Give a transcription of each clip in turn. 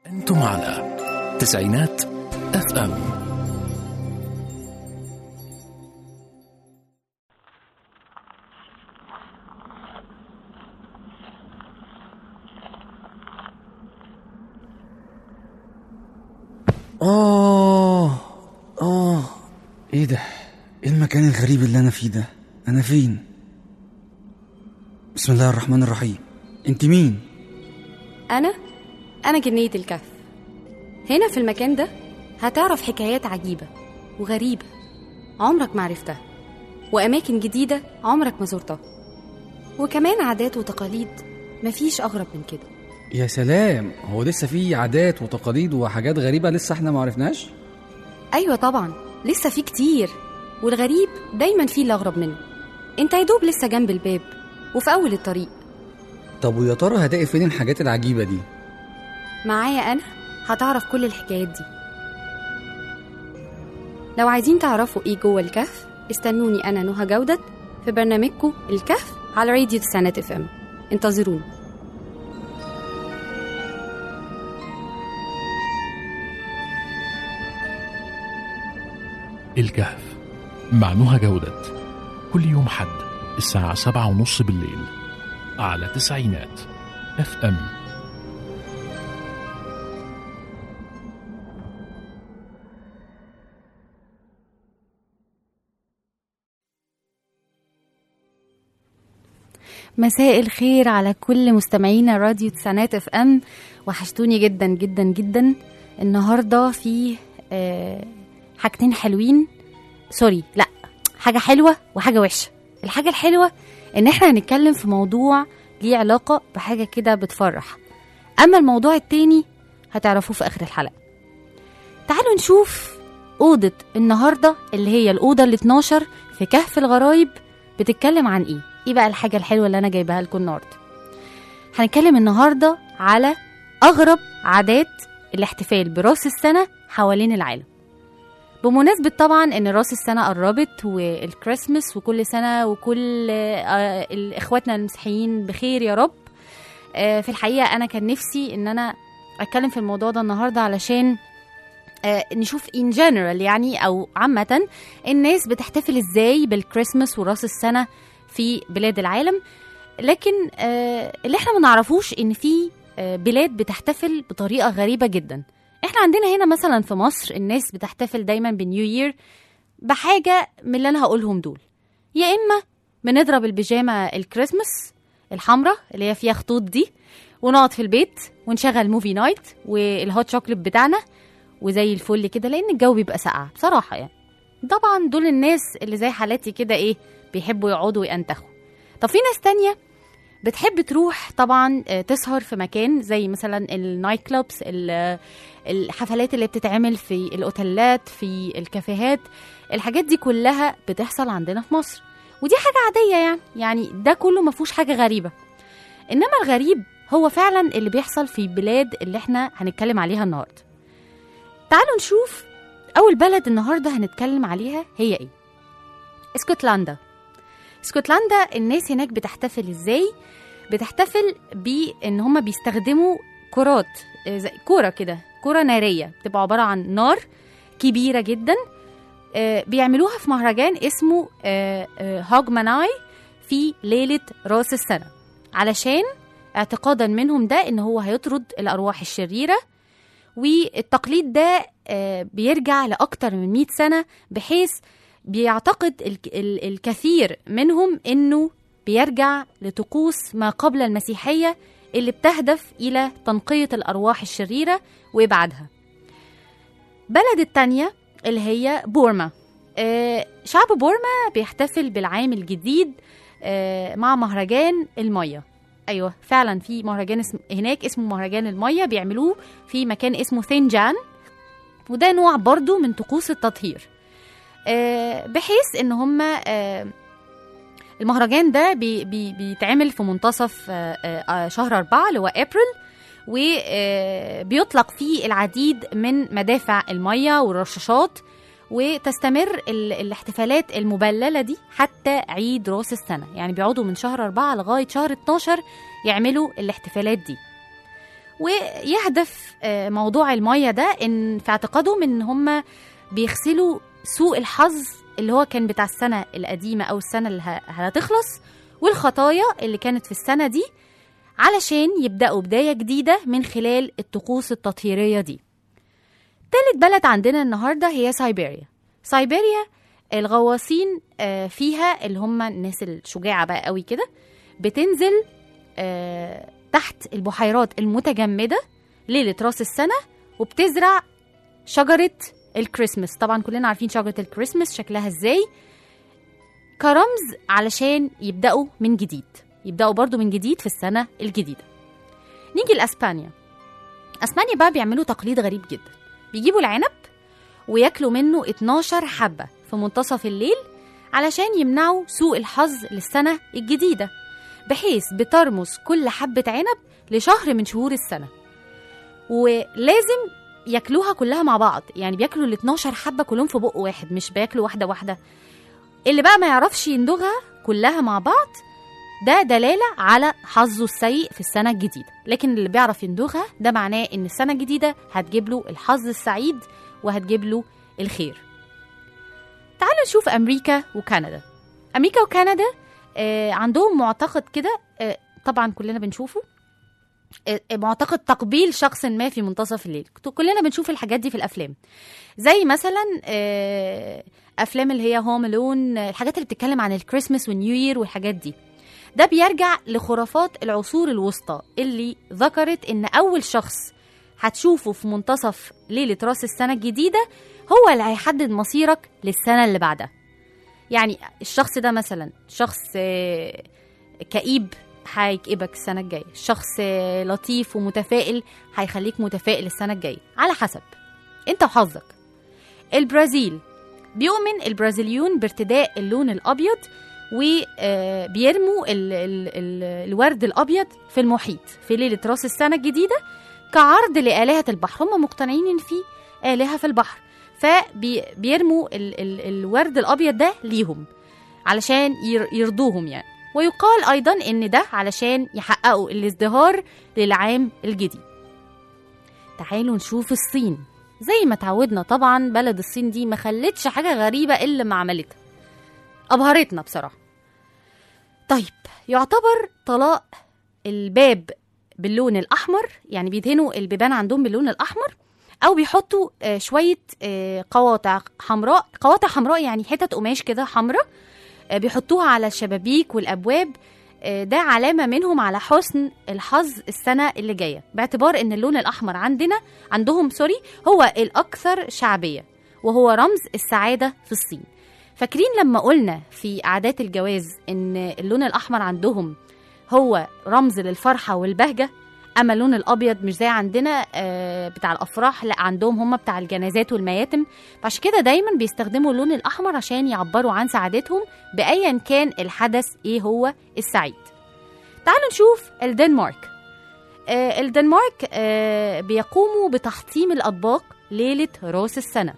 أنتم على تسعينات اف ام آه آه إيه ده؟ إيه المكان الغريب اللي أنا فيه ده؟ أنا فين؟ بسم الله الرحمن الرحيم أنت مين؟ أنا أنا جنية الكهف هنا في المكان ده هتعرف حكايات عجيبة وغريبة عمرك ما عرفتها وأماكن جديدة عمرك ما زرتها وكمان عادات وتقاليد مفيش أغرب من كده يا سلام هو لسه في عادات وتقاليد وحاجات غريبة لسه احنا ما عرفناش؟ أيوة طبعا لسه في كتير والغريب دايما فيه اللي أغرب منه انت يا دوب لسه جنب الباب وفي أول الطريق طب ويا ترى هتلاقي فين الحاجات العجيبة دي؟ معايا أنا هتعرف كل الحكايات دي لو عايزين تعرفوا إيه جوه الكهف استنوني أنا نهى جودة في برنامجكم الكهف على راديو تسعينات اف ام انتظروني الكهف مع نهى جودة كل يوم حد الساعة سبعة ونص بالليل على تسعينات اف ام مساء الخير على كل مستمعينا راديو تسعينات اف ام وحشتوني جدا جدا جدا النهارده في آه، حاجتين حلوين سوري لا حاجه حلوه وحاجه وحشه الحاجه الحلوه ان احنا هنتكلم في موضوع ليه علاقه بحاجه كده بتفرح اما الموضوع التاني هتعرفوه في اخر الحلقه تعالوا نشوف اوضه النهارده اللي هي الاوضه ال 12 في كهف الغرايب بتتكلم عن ايه ايه بقى الحاجه الحلوه اللي انا جايباها لكم النهارده هنتكلم النهارده على اغرب عادات الاحتفال براس السنه حوالين العالم بمناسبة طبعا ان راس السنة قربت والكريسماس وكل سنة وكل آه، ال- اخواتنا المسيحيين بخير يا رب آه، في الحقيقة انا كان نفسي ان انا اتكلم في الموضوع ده النهاردة علشان آه، نشوف ان جنرال يعني او عامة الناس بتحتفل ازاي بالكريسماس وراس السنة في بلاد العالم لكن آه، اللي احنا ما نعرفوش ان في آه، بلاد بتحتفل بطريقة غريبة جدا احنا عندنا هنا مثلا في مصر الناس بتحتفل دايما بنيو يير بحاجة من اللي انا هقولهم دول يا اما بنضرب البيجامة الكريسماس الحمراء اللي هي فيها خطوط دي ونقعد في البيت ونشغل موفي نايت والهوت شوكليت بتاعنا وزي الفل كده لان الجو بيبقى ساقع بصراحة يعني طبعا دول الناس اللي زي حالاتي كده ايه بيحبوا يقعدوا وينتخوا طب في ناس تانية بتحب تروح طبعا آه، تسهر في مكان زي مثلا النايت كلوبس ال- الحفلات اللي بتتعمل في الاوتيلات في الكافيهات الحاجات دي كلها بتحصل عندنا في مصر ودي حاجة عادية يعني يعني ده كله ما فيهوش حاجة غريبة انما الغريب هو فعلا اللي بيحصل في البلاد اللي احنا هنتكلم عليها النهارده تعالوا نشوف اول بلد النهارده هنتكلم عليها هي ايه اسكتلندا اسكتلندا الناس هناك بتحتفل ازاي بتحتفل بان هم بيستخدموا كرات آه، زي كوره كده كوره ناريه بتبقى عباره عن نار كبيره جدا آه، بيعملوها في مهرجان اسمه آه، آه، هوج ماناي في ليله راس السنه علشان اعتقادا منهم ده ان هو هيطرد الارواح الشريره والتقليد ده آه، بيرجع لاكتر من 100 سنه بحيث بيعتقد الك- ال- الكثير منهم انه بيرجع لطقوس ما قبل المسيحيه اللي بتهدف الى تنقيه الارواح الشريره وابعادها. بلد التانية اللي هي بورما. آه، شعب بورما بيحتفل بالعام الجديد آه، مع مهرجان الميه. ايوه فعلا في مهرجان اسم هناك اسمه مهرجان الميه بيعملوه في مكان اسمه ثينجان وده نوع برضو من طقوس التطهير آه، بحيث ان هم آه، المهرجان ده بي بي بيتعمل في منتصف آه، آه، شهر أربعة اللي هو أبريل وبيطلق فيه العديد من مدافع المية والرشاشات وتستمر ال- الاحتفالات المبللة دي حتى عيد راس السنة يعني بيقعدوا من شهر أربعة لغاية شهر 12 يعملوا الاحتفالات دي ويهدف آه، موضوع المية ده إن في اعتقادهم إن هم بيغسلوا سوء الحظ اللي هو كان بتاع السنة القديمة أو السنة اللي ه- هتخلص والخطايا اللي كانت في السنة دي علشان يبدأوا بداية جديدة من خلال الطقوس التطهيرية دي تالت بلد عندنا النهاردة هي سيبيريا سيبيريا الغواصين آه، فيها اللي هم الناس الشجاعة بقى قوي كده بتنزل آه، تحت البحيرات المتجمدة ليلة راس السنة وبتزرع شجرة الكريسماس طبعا كلنا عارفين شجرة الكريسماس شكلها ازاي كرمز علشان يبدأوا من جديد يبدأوا برضو من جديد في السنة الجديدة نيجي لأسبانيا أسبانيا بقى بيعملوا تقليد غريب جدا بيجيبوا العنب وياكلوا منه 12 حبة في منتصف الليل علشان يمنعوا سوء الحظ للسنة الجديدة بحيث بترمز كل حبة عنب لشهر من شهور السنة ولازم ياكلوها كلها مع بعض يعني بياكلوا ال 12 حبة كلهم في بق واحد مش بياكلوا واحدة واحدة اللي بقى ما يعرفش يندوغها كلها مع بعض ده دلالة على حظه السيء في السنة الجديدة لكن اللي بيعرف يندوغها ده معناه ان السنة الجديدة هتجيب له الحظ السعيد وهتجيب له الخير تعالوا نشوف أمريكا وكندا أمريكا وكندا آه عندهم معتقد كده آه طبعا كلنا بنشوفه آه، معتقد تقبيل شخص ما في منتصف الليل كلنا بنشوف الحاجات دي في الافلام زي مثلا آه، افلام اللي هي هوم لون الحاجات اللي بتتكلم عن الكريسماس والنيو يير والحاجات دي ده بيرجع لخرافات العصور الوسطى اللي ذكرت ان اول شخص هتشوفه في منتصف ليلة راس السنة الجديدة هو اللي هيحدد مصيرك للسنة اللي بعدها يعني الشخص ده مثلا شخص آه، كئيب هيكئبك السنة الجاية شخص آه، لطيف ومتفائل هيخليك متفائل السنة الجاية على حسب انت وحظك البرازيل بيؤمن البرازيليون بارتداء اللون الأبيض وبيرموا ال ال ال الورد الأبيض في المحيط في ليلة راس السنة الجديدة كعرض لآلهة البحر هم مقتنعين إن في آلهة في البحر فبيرموا ال ال الورد الأبيض ده ليهم علشان ير- يرضوهم يعني ويقال أيضا إن ده علشان يحققوا الازدهار للعام الجديد تعالوا نشوف الصين زي ما تعودنا طبعا بلد الصين دي ما خلتش حاجة غريبة إلا ما عملتها أبهرتنا بصراحة طيب يعتبر طلاق الباب باللون الأحمر يعني بيدهنوا البيبان عندهم باللون الأحمر أو بيحطوا آه، شوية آه، قواطع حمراء قواطع حمراء يعني حتت قماش كده حمراء آه، بيحطوها على الشبابيك والأبواب آه، ده علامة منهم على حسن الحظ السنة اللي جاية باعتبار إن اللون الأحمر عندنا عندهم سوري هو الأكثر شعبية وهو رمز السعادة في الصين فاكرين لما قلنا في عادات الجواز إن اللون الأحمر عندهم هو رمز للفرحة والبهجة أما اللون الأبيض مش زي عندنا آه، بتاع الأفراح لا عندهم هم بتاع الجنازات والمياتم فعشان كده دايما بيستخدموا اللون الأحمر عشان يعبروا عن سعادتهم بأيا كان الحدث إيه هو السعيد تعالوا نشوف الدنمارك آه، الدنمارك آه، بيقوموا بتحطيم الأطباق ليلة راس السنة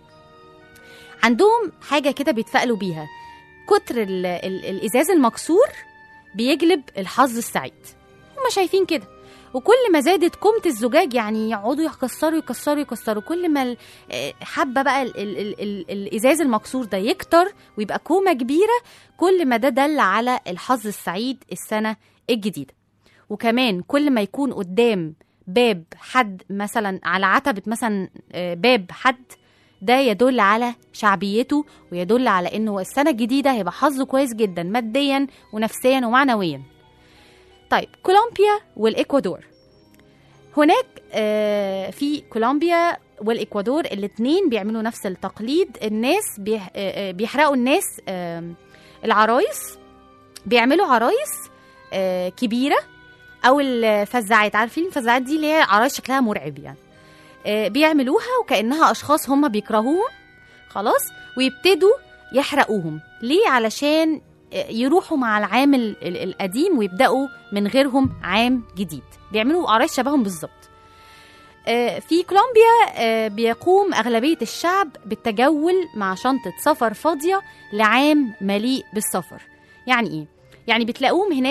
عندهم حاجة كده بيتفائلوا بيها كتر ال ال الإزاز المكسور بيجلب الحظ السعيد هما شايفين كده وكل ما زادت قيمة الزجاج يعني يقعدوا يكسروا يكسروا يكسروا كل ما ال- آه، حبة بقى ال ال ال ال الإزاز المكسور ده يكتر ويبقى كومة كبيرة كل ما ده دل على الحظ السعيد السنة الجديدة وكمان كل ما يكون قدام باب حد مثلا على عتبة مثلا آه، باب حد ده يدل على شعبيته ويدل على انه السنة الجديدة هيبقى حظه كويس جدا ماديا ونفسيا ومعنويا طيب كولومبيا والإكوادور هناك آه، في كولومبيا والإكوادور الاتنين بيعملوا نفس التقليد الناس بيح- آه، آه، بيحرقوا الناس آم، العرايس بيعملوا عرايس آه، كبيرة أو الفزاعات عارفين الفزاعات دي اللي هي عرايس شكلها مرعب يعني آه، بيعملوها وكأنها أشخاص هم بيكرهوهم خلاص ويبتدوا يحرقوهم ليه علشان آه، يروحوا مع العام ال- ال- القديم ويبدأوا من غيرهم عام جديد بيعملوا عرايس شبههم بالظبط آه، في كولومبيا آه، بيقوم أغلبية الشعب بالتجول مع شنطة سفر فاضية لعام مليء بالسفر يعني إيه؟ يعني بتلاقوهم هناك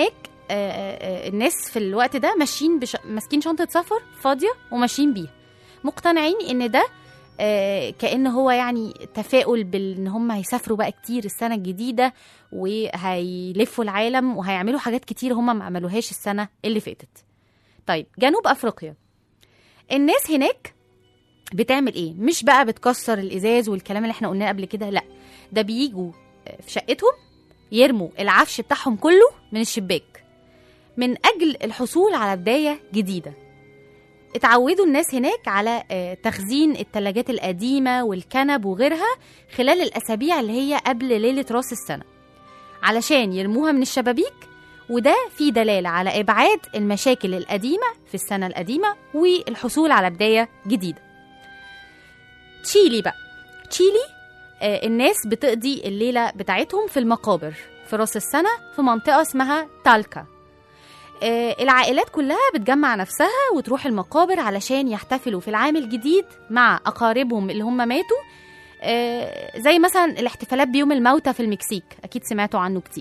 آه، آه، الناس في الوقت ده ماشيين بش... ماسكين شنطه سفر فاضيه وماشيين بيها مقتنعين ان ده آه، كأن هو يعني تفاؤل بان هم هيسافروا بقى كتير السنه الجديده وهيلفوا العالم وهيعملوا حاجات كتير هم ما عملوهاش السنه اللي فاتت طيب جنوب افريقيا الناس هناك بتعمل ايه مش بقى بتكسر الازاز والكلام اللي احنا قلناه قبل كده لا ده بيجوا في شقتهم يرموا العفش بتاعهم كله من الشباك من اجل الحصول على بدايه جديده اتعودوا الناس هناك على آه، تخزين الثلاجات القديمه والكنب وغيرها خلال الاسابيع اللي هي قبل ليله راس السنه علشان يرموها من الشبابيك وده في دلالة على إبعاد المشاكل القديمة في السنة القديمة والحصول على بداية جديدة تشيلي بقى تشيلي آه، الناس بتقضي الليلة بتاعتهم في المقابر في راس السنة في منطقة اسمها تالكا آه، العائلات كلها بتجمع نفسها وتروح المقابر علشان يحتفلوا في العام الجديد مع أقاربهم اللي هم ماتوا آه، زي مثلا الاحتفالات بيوم الموتى في المكسيك أكيد سمعتوا عنه كتير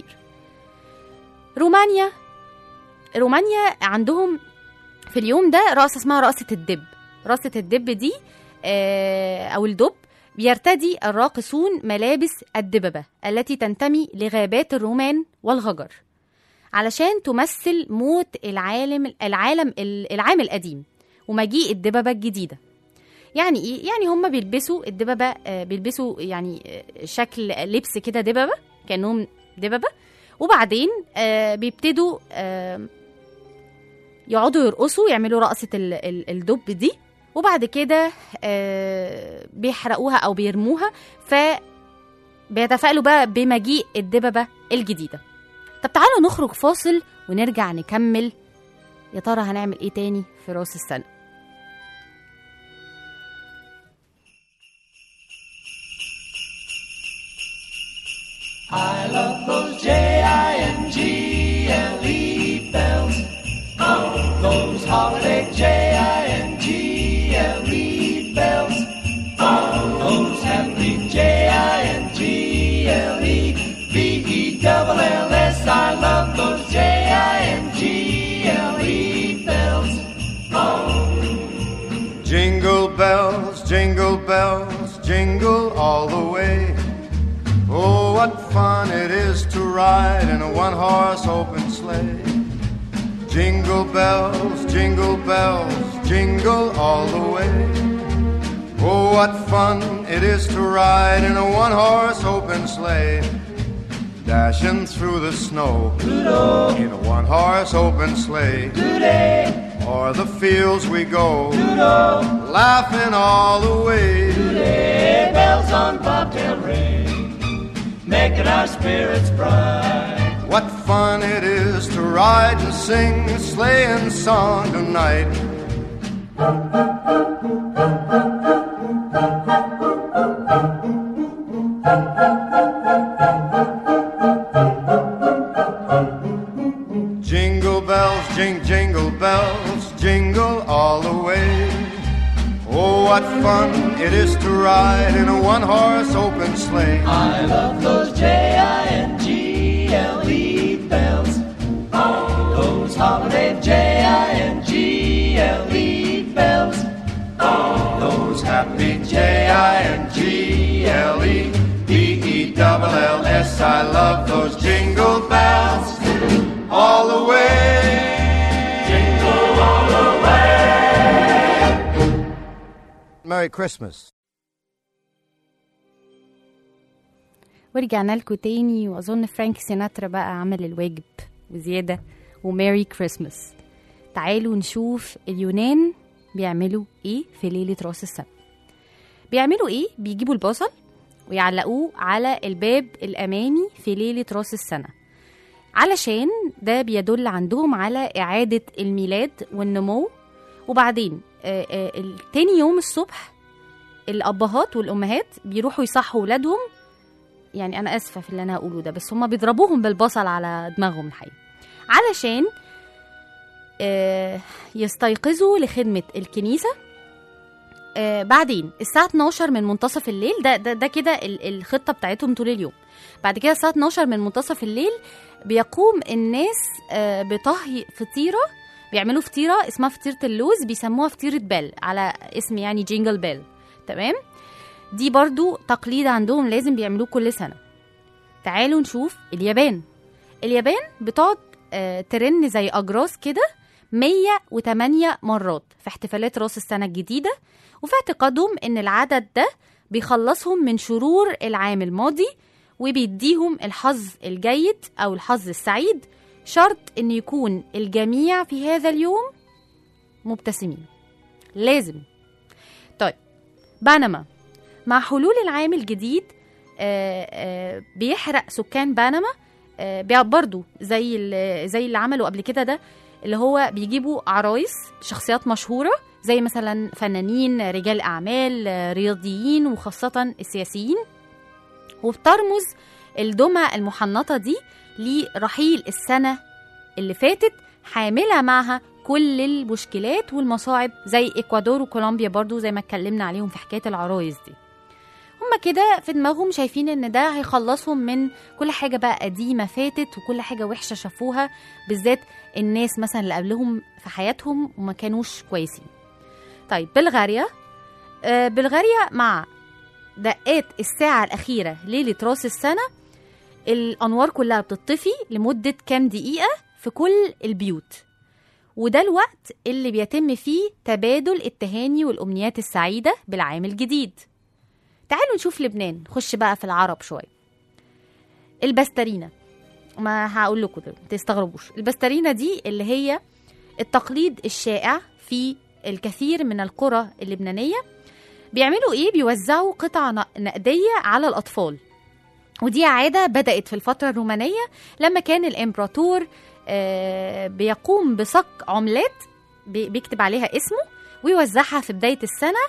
رومانيا رومانيا عندهم في اليوم ده رقصة اسمها رقصة الدب رقصة الدب دي آه، أو الدب بيرتدي الراقصون ملابس الدببة التي تنتمي لغابات الرومان والغجر علشان تمثل موت العالم العالم العام القديم ومجيء الدببة الجديدة يعني ايه يعني هم بيلبسوا الدببة آه، بيلبسوا يعني آه، شكل لبس كده دببة كأنهم دببة وبعدين آه، بيبتدوا آه، يقعدوا يرقصوا يعملوا رقصة ال- ال- الدب دي وبعد كده آه، بيحرقوها أو بيرموها ف بيتفائلوا بقى بمجيء الدببة الجديدة طب تعالوا نخرج فاصل ونرجع نكمل يا ترى هنعمل ايه تاني في راس السنة Jingle bells, jingle bells, jingle all the way. Oh, what fun it is to ride in a one horse open sleigh. Jingle bells, jingle bells, jingle all the way. Oh, what fun it is to ride in a one horse open sleigh. Dashing through the snow in a one horse open sleigh. O'er the fields we go, laughing all the way. bells on bobtail ring, making our spirits bright. What fun it is to ride and sing a sleighing song tonight. Jingle bells, jing, jingle bells, jingle all the way. Oh, what fun it is to ride in a one horse open sleigh. I love those J-I-N-G-L-E E bells. Those holiday J-I-N-G-L-E E bells. Those happy J I N G L E B E double L S. I love those jingle bells all the way. Jingle all the way. Merry Christmas. ورجعنا لكم تاني واظن فرانك سيناترا بقى عمل الواجب وزياده وميري كريسماس تعالوا نشوف اليونان بيعملوا ايه في ليله راس السنه بيعملوا ايه بيجيبوا البصل ويعلقوه على الباب الامامي في ليله راس السنه علشان ده بيدل عندهم على اعاده الميلاد والنمو وبعدين آه، آه، التاني يوم الصبح الابهات والامهات بيروحوا يصحوا ولادهم يعني انا اسفه في اللي انا هقوله ده بس هما بيضربوهم بالبصل على دماغهم الحقيقه علشان آه، يستيقظوا لخدمه الكنيسه آه، بعدين الساعه 12 من منتصف الليل ده ده, ده كده ال- الخطه بتاعتهم طول اليوم بعد كده الساعه 12 من منتصف الليل بيقوم الناس آه، بطهي فطيرة بيعملوا فطيرة اسمها فطيرة اللوز بيسموها فطيرة بيل على اسم يعني جينجل بيل تمام دي برضو تقليد عندهم لازم بيعملوه كل سنة تعالوا نشوف اليابان اليابان بتقعد آه، ترن زي أجراس كده 108 مرات في احتفالات راس السنة الجديدة وفي اعتقادهم إن العدد ده بيخلصهم من شرور العام الماضي وبيديهم الحظ الجيد أو الحظ السعيد شرط إن يكون الجميع في هذا اليوم مبتسمين لازم طيب بنما مع حلول العام الجديد آه، آه، بيحرق سكان بنما آه، بي- برضو زي ال- زي اللي عملوا قبل كده ده اللي هو بيجيبوا عرايس شخصيات مشهورة زي مثلا فنانين رجال أعمال آه، رياضيين وخاصة السياسيين وبترمز الدمى المحنطة دي لرحيل السنة اللي فاتت حاملة معها كل المشكلات والمصاعب زي إكوادور وكولومبيا برضو زي ما اتكلمنا عليهم في حكاية العرايس دي هما كده في دماغهم شايفين ان ده هيخلصهم من كل حاجة بقى قديمة فاتت وكل حاجة وحشة شافوها بالذات الناس مثلا اللي قبلهم في حياتهم وما كانوش كويسين طيب بلغاريا آه بلغاريا مع دقات الساعة الأخيرة ليلة راس السنة الأنوار كلها بتطفي لمدة كام دقيقة في كل البيوت وده الوقت اللي بيتم فيه تبادل التهاني والأمنيات السعيدة بالعام الجديد تعالوا نشوف لبنان نخش بقى في العرب شوية البسترينة ما هقول لكم ده ما تستغربوش البسترينة دي اللي هي التقليد الشائع في الكثير من القرى اللبنانية بيعملوا ايه بيوزعوا قطع ن- نقدية على الأطفال ودي عادة بدأت في الفترة الرومانية لما كان الإمبراطور آه، بيقوم بصك عملات بي- بيكتب عليها اسمه ويوزعها في بداية السنة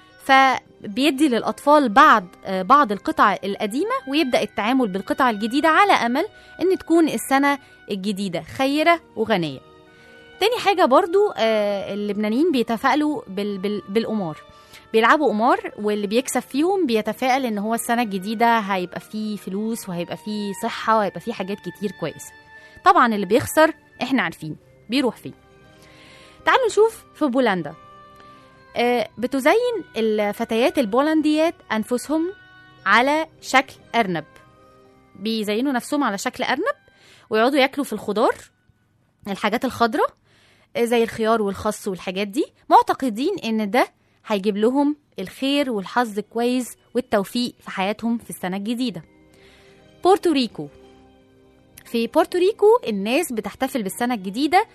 فبيدي للأطفال بعض آه، بعض القطع القديمة ويبدأ التعامل بالقطع الجديدة على أمل إن تكون السنة الجديدة خيرة وغنية تاني حاجة برضو آه، اللبنانيين بيتفائلوا بال بال بالقمار بيلعبوا قمار واللي بيكسب فيهم بيتفائل ان هو السنة الجديدة هيبقى فيه فلوس وهيبقى فيه صحة وهيبقى فيه حاجات كتير كويسة طبعا اللي بيخسر احنا عارفين بيروح فين تعالوا نشوف في بولندا آه، بتزين الفتيات البولنديات أنفسهم على شكل أرنب بيزينوا نفسهم على شكل أرنب ويقعدوا ياكلوا في الخضار الحاجات الخضراء آه، زي الخيار والخس والحاجات دي معتقدين ان ده هيجيب لهم الخير والحظ كويس والتوفيق في حياتهم في السنة الجديدة بورتوريكو في بورتوريكو الناس بتحتفل بالسنة الجديدة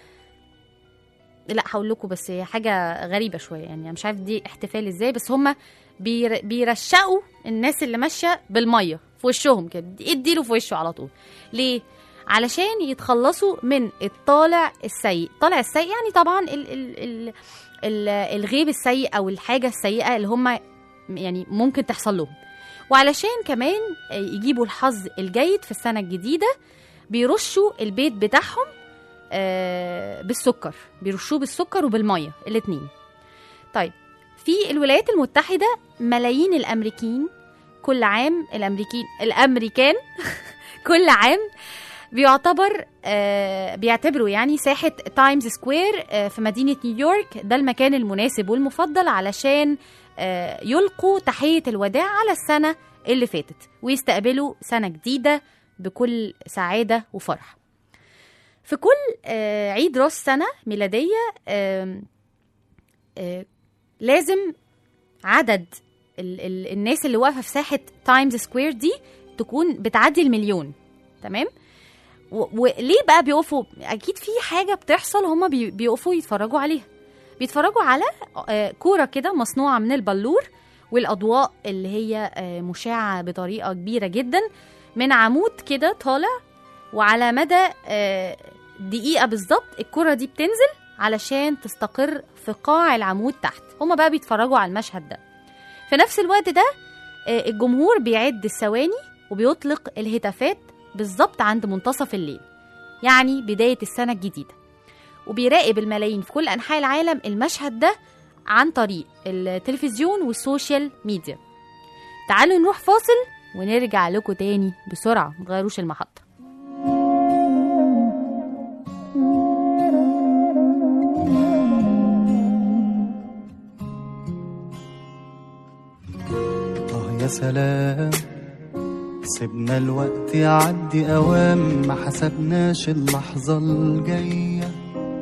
لا هقول لكم بس هي حاجة غريبة شوية يعني أنا مش عارف دي احتفال ازاي بس هما بير بيرشقوا الناس اللي ماشية بالمية في وشهم كده اديله في وشه على طول ليه؟ علشان يتخلصوا من الطالع السيء الطالع السيء يعني طبعا ال ال ال ال الغيب السيء او الحاجه السيئه اللي هم يعني ممكن تحصل لهم وعلشان كمان يجيبوا الحظ الجيد في السنه الجديده بيرشوا البيت بتاعهم آه، بالسكر بيرشوه بالسكر وبالميه الاتنين طيب في الولايات المتحده ملايين الامريكيين كل عام الامريكين الامريكان كل عام بيعتبر آه بيعتبروا يعني ساحة تايمز سكوير آه في مدينة نيويورك ده المكان المناسب والمفضل علشان آه يلقوا تحية الوداع على السنة اللي فاتت ويستقبلوا سنة جديدة بكل سعادة وفرح في كل آه عيد راس سنة ميلادية آه آه لازم عدد ال ال الناس اللي واقفة في ساحة تايمز سكوير دي تكون بتعدي المليون تمام و- وليه بقى بيقفوا اكيد في حاجه بتحصل هما بي- بيقفوا يتفرجوا عليها بيتفرجوا على آه، كوره كده مصنوعه من البلور والاضواء اللي هي آه، مشعه بطريقه كبيره جدا من عمود كده طالع وعلى مدى آه، دقيقه بالظبط الكره دي بتنزل علشان تستقر في قاع العمود تحت هما بقى بيتفرجوا على المشهد ده في نفس الوقت ده آه، الجمهور بيعد الثواني وبيطلق الهتافات بالظبط عند منتصف الليل يعني بداية السنة الجديدة وبيراقب الملايين في كل أنحاء العالم المشهد ده عن طريق التلفزيون والسوشيال ميديا تعالوا نروح فاصل ونرجع لكم تاني بسرعة متغيروش المحطة يا سلام سيبنا الوقت يعدي أوام ما حسبناش اللحظة الجاية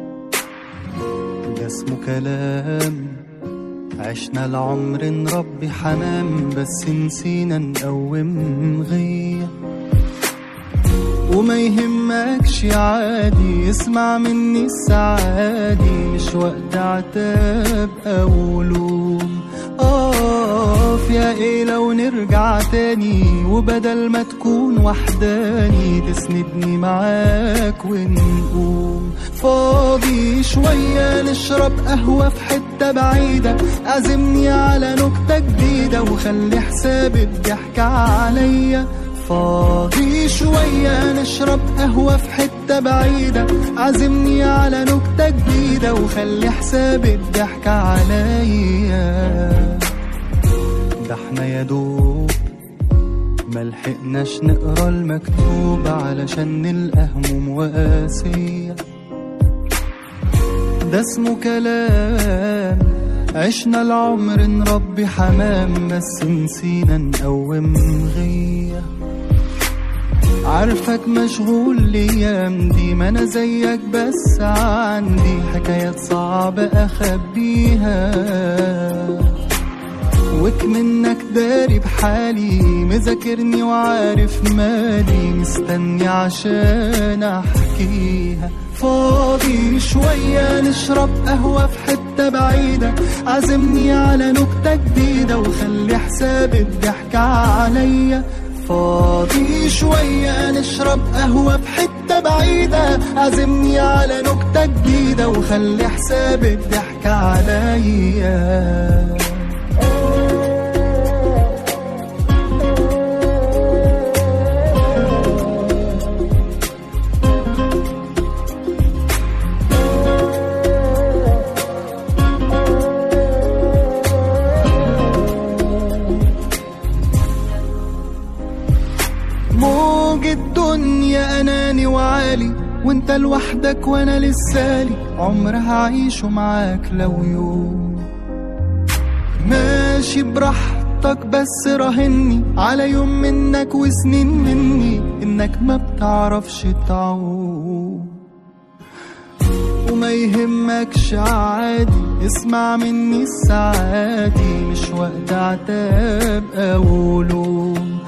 ده اسمه كلام عشنا العمر نربي حمام بس نسينا نقوم غيه وما يهمكش عادي اسمع مني السعادي مش وقت عتاب او لوم اقف يا ايه لو نرجع تاني وبدل ما تكون وحداني تسندني معاك ونقوم فاضي شوية نشرب قهوة في حتة بعيدة عزمني على نكتة جديدة وخلي حساب الضحك عليا فاضي شوية نشرب قهوة في حتة بعيدة عزمني على نكتة جديدة وخلي حساب الضحك عليا ده احنا يا دوب ملحقناش نقرا المكتوب علشان نلقى هموم وقاسية ده اسمه كلام عشنا العمر نربي حمام بس نسينا نقوم غيه عارفك مشغول الايام دي ما انا زيك بس عندي حكايات صعبة اخبيها وك منك داري بحالي مذاكرني وعارف مالي مستني عشان احكيها فاضي شوية نشرب قهوة في حتة بعيدة عزمني على نكتة جديدة وخلي حساب الضحك عليا فاضي شوية نشرب قهوة في حتة بعيدة عزمني على نكتة جديدة وخلي حساب الضحك عليا موج الدنيا اناني وعالي وانت لوحدك وانا لسالي عمر هعيشه معاك لو يوم ماشي براحتك بس راهني على يوم منك وسنين مني انك ما بتعرفش تعوم وما يهمكش عادي اسمع مني السعادي مش وقت عتاب او لوم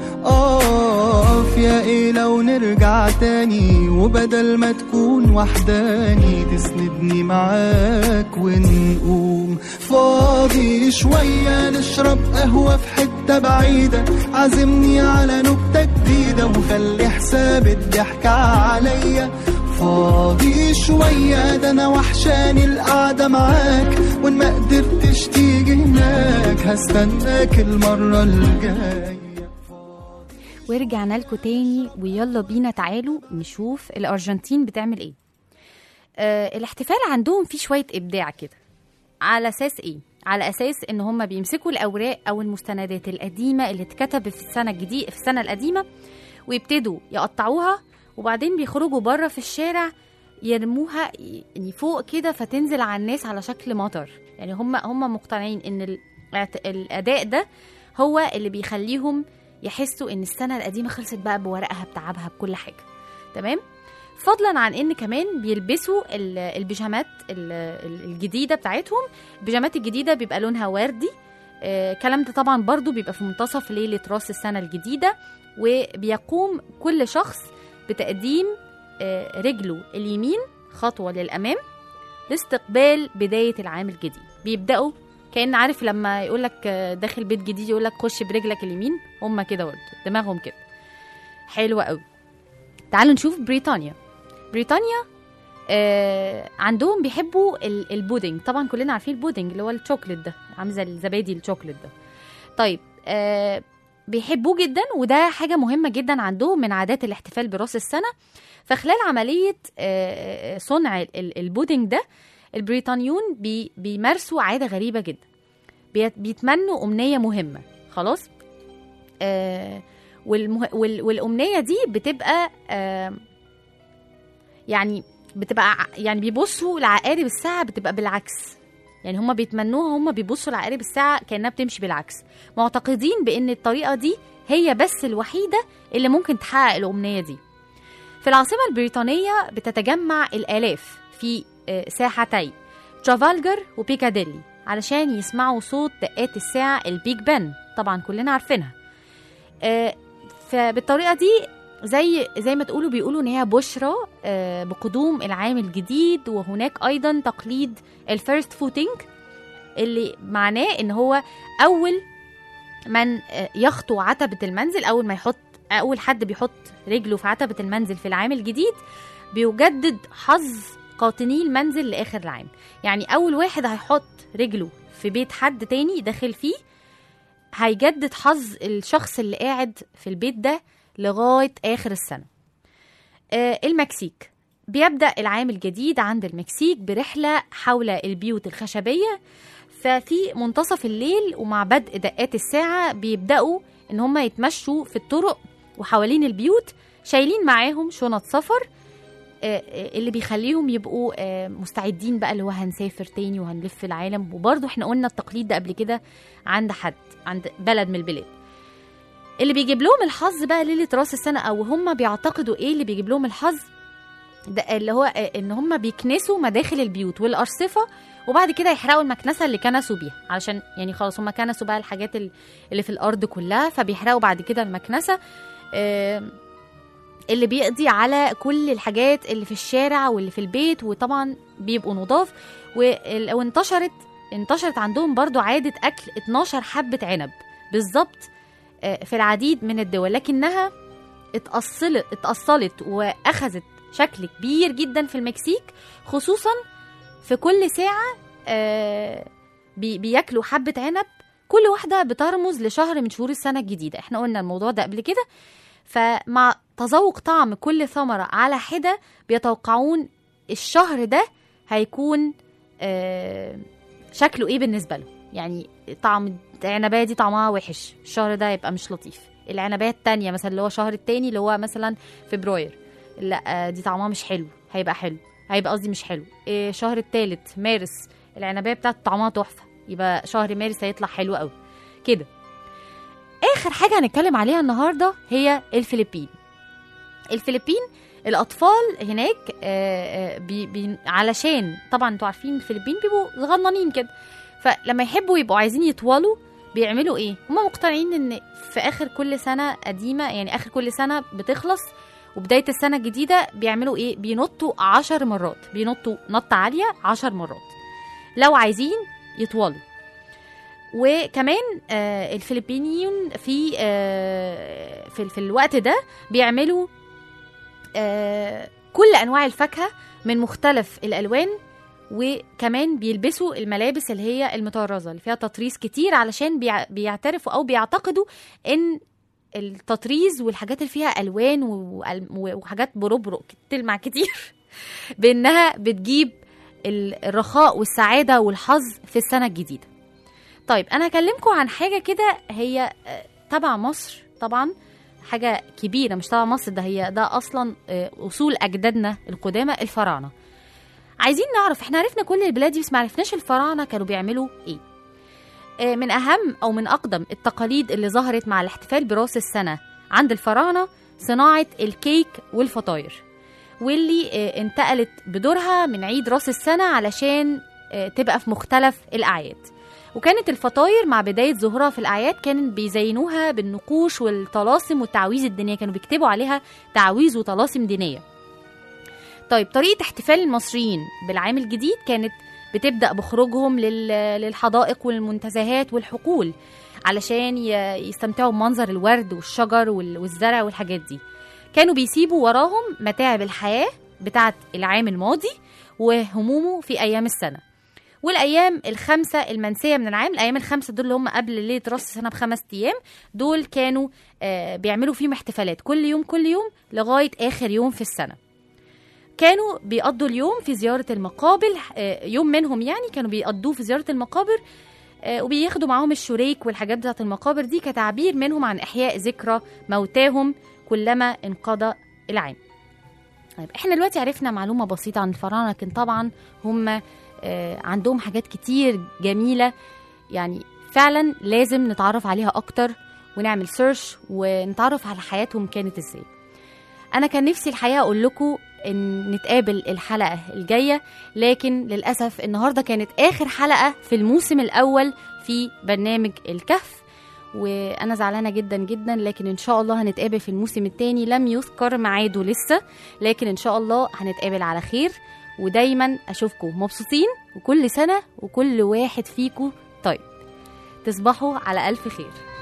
اقف يا ايه لو نرجع تاني وبدل ما تكون وحداني تسندني معاك ونقوم فاضي شوية نشرب قهوة في حتة بعيدة عزمني على نكتة جديدة وخلي حساب الضحك عليا فاضي شوية ده أنا وحشاني القعدة معاك وإن ما قدرتش تيجي هناك هستناك المرة الجاية ورجعنا لكم تاني ويلا بينا تعالوا نشوف الأرجنتين بتعمل إيه آه الاحتفال عندهم فيه شوية إبداع كده على أساس إيه؟ على أساس إن هم بيمسكوا الأوراق أو المستندات القديمة اللي اتكتبت في السنة الجديدة في السنة القديمة ويبتدوا يقطعوها وبعدين بيخرجوا بره في الشارع يرموها يعني فوق كده فتنزل على الناس على شكل مطر يعني هم هم مقتنعين ان ال- الاعت- الاداء ده هو اللي بيخليهم يحسوا ان السنه القديمه خلصت بقى بورقها بتعبها بكل حاجه تمام فضلا عن ان كمان بيلبسوا ال- البيجامات ال- ال- الجديده بتاعتهم البيجامات الجديده بيبقى لونها وردي آه، الكلام ده طبعا برضو بيبقى في منتصف ليله راس السنه الجديده وبيقوم كل شخص بتقديم آه، رجله اليمين خطوه للامام لاستقبال بدايه العام الجديد بيبداوا كان عارف لما يقول لك داخل بيت جديد يقول لك خش برجلك اليمين هم كده برضه دماغهم كده حلوه قوي تعالوا نشوف بريطانيا بريطانيا آه عندهم بيحبوا ال- البودنج طبعا كلنا عارفين البودنج اللي هو الشوكليت ده عامل زي الزبادي الشوكليت ده طيب آه بيحبوه جدا وده حاجه مهمه جدا عندهم من عادات الاحتفال براس السنه فخلال عمليه آه، آه، صنع ال- البودنج ده البريطانيون بي بيمارسوا عاده غريبه جدا بيت- بيتمنوا امنيه مهمه خلاص آه والمه... وال... والامنيه دي بتبقى آه يعني بتبقى ع- يعني بيبصوا لعقارب الساعه بتبقى بالعكس يعني هم بيتمنوها هم بيبصوا لعقارب الساعه كانها بتمشي بالعكس معتقدين بان الطريقه دي هي بس الوحيده اللي ممكن تحقق الامنيه دي في العاصمه البريطانيه بتتجمع الالاف في آه، ساحتي ترافالجر وبيكاديلي علشان يسمعوا صوت دقات الساعه البيج بن طبعا كلنا عارفينها آه، فبالطريقه دي زي زي ما تقولوا بيقولوا ان هي بشرى آه، بقدوم العام الجديد وهناك ايضا تقليد الفيرست فوتينج اللي معناه ان هو اول من آه، يخطو عتبه المنزل اول ما يحط اول حد بيحط رجله في عتبه المنزل في العام الجديد بيجدد حظ قاطني المنزل لاخر العام يعني اول واحد هيحط رجله في بيت حد تاني داخل فيه هيجدد حظ الشخص اللي قاعد في البيت ده لغايه اخر السنه آه، المكسيك بيبدا العام الجديد عند المكسيك برحله حول البيوت الخشبيه ففي منتصف الليل ومع بدء دقات الساعه بيبداوا ان هم يتمشوا في الطرق وحوالين البيوت شايلين معاهم شنط سفر آه، آه، اللي بيخليهم يبقوا آه، مستعدين بقى اللي هو هنسافر تاني وهنلف العالم وبرضه احنا قلنا التقليد ده قبل كده عند حد عند بلد من البلاد اللي بيجيب لهم الحظ بقى ليله راس السنه او هم بيعتقدوا ايه اللي بيجيب لهم الحظ ده اللي هو آه، ان هم بيكنسوا مداخل البيوت والارصفه وبعد كده يحرقوا المكنسه اللي كنسوا بيها علشان يعني خلاص هم كنسوا بقى الحاجات ال- اللي في الارض كلها فبيحرقوا بعد كده المكنسه آه، اللي بيقضي على كل الحاجات اللي في الشارع واللي في البيت وطبعا بيبقوا نضاف وال- وانتشرت انتشرت عندهم برضو عادة أكل 12 حبة عنب بالظبط آه، في العديد من الدول لكنها اتأصلت اتأصلت وأخذت شكل كبير جدا في المكسيك خصوصا في كل ساعة آه، بي- بياكلوا حبة عنب كل واحدة بترمز لشهر من شهور السنة الجديدة احنا قلنا الموضوع ده قبل كده فمع تذوق طعم كل ثمرة على حدة بيتوقعون الشهر ده هيكون آه، شكله ايه بالنسبة له يعني طعم العنباية دي طعمها وحش الشهر ده يبقى مش لطيف العنباية التانية مثلا اللي هو شهر التاني اللي هو مثلا فبراير لا آه، دي طعمها مش حلو هيبقى حلو هيبقى قصدي مش حلو إيه الشهر التالت مارس العنباية بتاعت طعمها تحفة يبقى شهر مارس هيطلع حلو قوي كده اخر حاجه هنتكلم عليها النهارده هي الفلبين الفلبين الاطفال هناك آه، آه، بي بي علشان طبعا انتوا عارفين الفلبين بيبقوا صغننين كده فلما يحبوا يبقوا عايزين يطولوا بيعملوا ايه هم مقتنعين ان في اخر كل سنه قديمه يعني اخر كل سنه بتخلص وبدايه السنه الجديده بيعملوا ايه بينطوا عشر مرات بينطوا نطه عاليه عشر مرات لو عايزين يطولوا وكمان آه الفلبينيون في آه في, في الوقت ده بيعملوا آه كل انواع الفاكهه من مختلف الالوان وكمان بيلبسوا الملابس اللي هي المطرزه اللي فيها تطريز كتير علشان بيع- بيعترفوا او بيعتقدوا ان التطريز والحاجات اللي فيها الوان و- و- وحاجات بربرق تلمع كتير بانها بتجيب ال- الرخاء والسعاده والحظ في السنه الجديده طيب انا هكلمكم عن حاجه كده هي آه، تبع مصر طبعا حاجه كبيره مش تبع مصر ده هي ده اصلا آه، اصول اجدادنا القدامى الفراعنه عايزين نعرف احنا عرفنا كل البلاد دي بس ما عرفناش الفراعنه كانوا بيعملوا ايه آه، من اهم او من اقدم التقاليد اللي ظهرت مع الاحتفال براس السنه عند الفراعنه صناعه الكيك والفطاير واللي آه، انتقلت بدورها من عيد راس السنه علشان آه، تبقى في مختلف الاعياد وكانت الفطاير مع بداية ظهورها في الأعياد كانوا بيزينوها بالنقوش والطلاسم والتعويذ الدينية كانوا بيكتبوا عليها تعويذ وطلاسم دينية طيب طريقة احتفال المصريين بالعام الجديد كانت بتبدأ بخروجهم لل- للحدائق والمنتزهات والحقول علشان ي- يستمتعوا بمنظر الورد والشجر وال- والزرع والحاجات دي كانوا بيسيبوا وراهم متاعب الحياة بتاعت العام الماضي وهمومه في أيام السنة والايام الخمسه المنسيه من العام الايام الخمسه دول اللي هم قبل ليله راس السنه بخمس ايام دول كانوا آه بيعملوا فيهم احتفالات كل يوم كل يوم لغايه اخر يوم في السنه كانوا بيقضوا اليوم في زياره المقابر آه يوم منهم يعني كانوا بيقضوه في زياره المقابر آه وبياخدوا معاهم الشريك والحاجات بتاعت المقابر دي كتعبير منهم عن احياء ذكرى موتاهم كلما انقضى العام طيب احنا دلوقتي عرفنا معلومه بسيطه عن الفراعنه لكن طبعا هم آه، عندهم حاجات كتير جميله يعني فعلا لازم نتعرف عليها اكتر ونعمل سيرش ونتعرف على حياتهم كانت ازاي انا كان نفسي الحقيقه اقول لكم ان نتقابل الحلقه الجايه لكن للاسف النهارده كانت اخر حلقه في الموسم الاول في برنامج الكهف وانا زعلانه جدا جدا لكن ان شاء الله هنتقابل في الموسم الثاني لم يذكر ميعاده لسه لكن ان شاء الله هنتقابل على خير ودايما اشوفكم مبسوطين وكل سنه وكل واحد فيكم طيب تصبحوا على الف خير